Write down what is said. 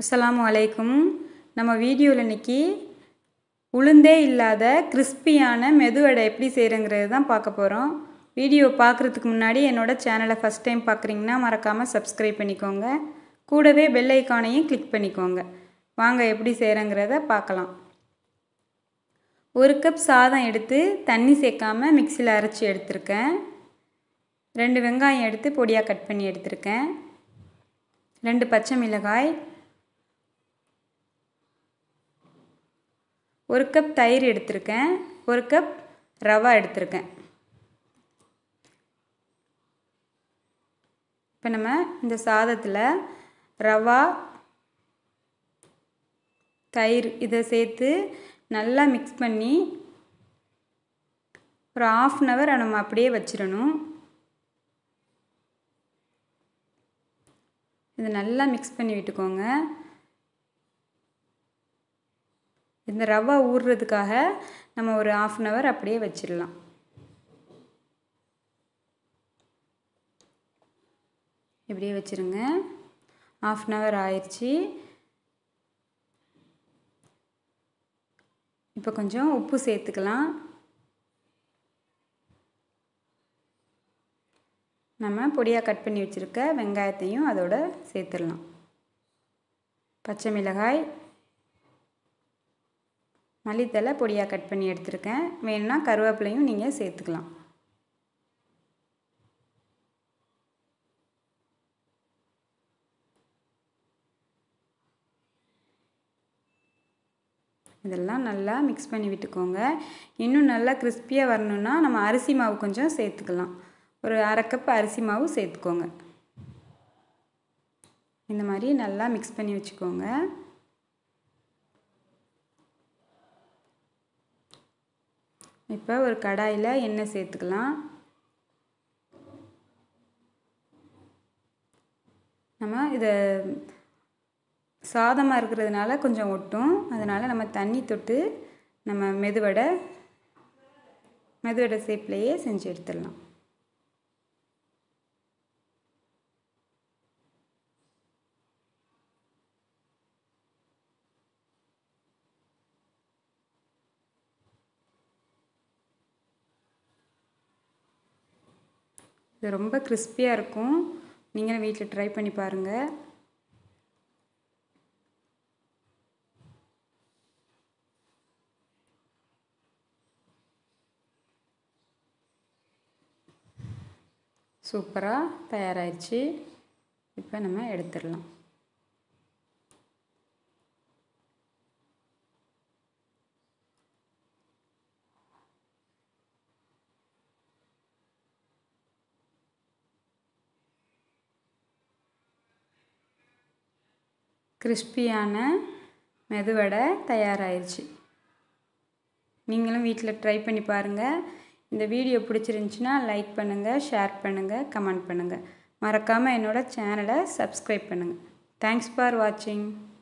அஸ்ஸலாமு அலைக்கும் நம்ம வீடியோவில் இன்னைக்கு உளுந்தே இல்லாத கிறிஸ்பியான மெதுவடை எப்படி செய்கிறங்கிறது தான் பார்க்க போகிறோம் வீடியோ பார்க்குறதுக்கு முன்னாடி என்னோடய சேனலை ஃபஸ்ட் டைம் பார்க்குறீங்கன்னா மறக்காமல் சப்ஸ்கிரைப் பண்ணிக்கோங்க கூடவே பெல் ஐக்கானையும் கிளிக் பண்ணிக்கோங்க வாங்க எப்படி செய்கிறங்கிறத பார்க்கலாம் ஒரு கப் சாதம் எடுத்து தண்ணி சேர்க்காம மிக்சியில் அரைச்சி எடுத்திருக்கேன் ரெண்டு வெங்காயம் எடுத்து பொடியாக கட் பண்ணி எடுத்திருக்கேன் ரெண்டு பச்சை மிளகாய் ஒரு கப் தயிர் எடுத்திருக்கேன் ஒரு கப் ரவா எடுத்திருக்கேன் இப்போ நம்ம இந்த சாதத்தில் ரவா தயிர் இதை சேர்த்து நல்லா மிக்ஸ் பண்ணி ஒரு ஆஃப் அன் ஹவர் நம்ம அப்படியே வச்சிடணும் இது நல்லா மிக்ஸ் பண்ணி விட்டுக்கோங்க இந்த ரவா ஊறுறதுக்காக நம்ம ஒரு ஆஃப் அன் ஹவர் அப்படியே வச்சிடலாம் இப்படியே வச்சுருங்க ஆஃப் அன் ஹவர் ஆயிடுச்சு இப்போ கொஞ்சம் உப்பு சேர்த்துக்கலாம் நம்ம பொடியாக கட் பண்ணி வச்சுருக்க வெங்காயத்தையும் அதோட சேர்த்துடலாம் பச்சை மிளகாய் மல்லித்தலை பொடியாக கட் பண்ணி எடுத்திருக்கேன் வேணும்னா கருவேப்பிலையும் நீங்கள் சேர்த்துக்கலாம் இதெல்லாம் நல்லா மிக்ஸ் பண்ணி விட்டுக்கோங்க இன்னும் நல்லா கிறிஸ்பியாக வரணுன்னா நம்ம அரிசி மாவு கொஞ்சம் சேர்த்துக்கலாம் ஒரு அரை கப் அரிசி மாவு சேர்த்துக்கோங்க இந்த மாதிரி நல்லா மிக்ஸ் பண்ணி வச்சுக்கோங்க இப்போ ஒரு கடாயில் எண்ணெய் சேர்த்துக்கலாம் நம்ம இதை சாதமாக இருக்கிறதுனால கொஞ்சம் ஒட்டும் அதனால் நம்ம தண்ணி தொட்டு நம்ம மெதுவடை மெதுவடை ஷேப்லேயே செஞ்சு எடுத்துடலாம் இது ரொம்ப கிறிஸ்பியாக இருக்கும் நீங்களும் வீட்டில் ட்ரை பண்ணி பாருங்கள் சூப்பராக தயாராகிடுச்சு இப்போ நம்ம எடுத்துடலாம் கிறிஸ்பியான மெதுவடை தயாராகிருச்சு நீங்களும் வீட்டில் ட்ரை பண்ணி பாருங்கள் இந்த வீடியோ பிடிச்சிருந்துச்சின்னா லைக் பண்ணுங்கள் ஷேர் பண்ணுங்கள் கமெண்ட் பண்ணுங்கள் மறக்காமல் என்னோடய சேனலை சப்ஸ்கிரைப் பண்ணுங்கள் தேங்க்ஸ் ஃபார் வாட்சிங்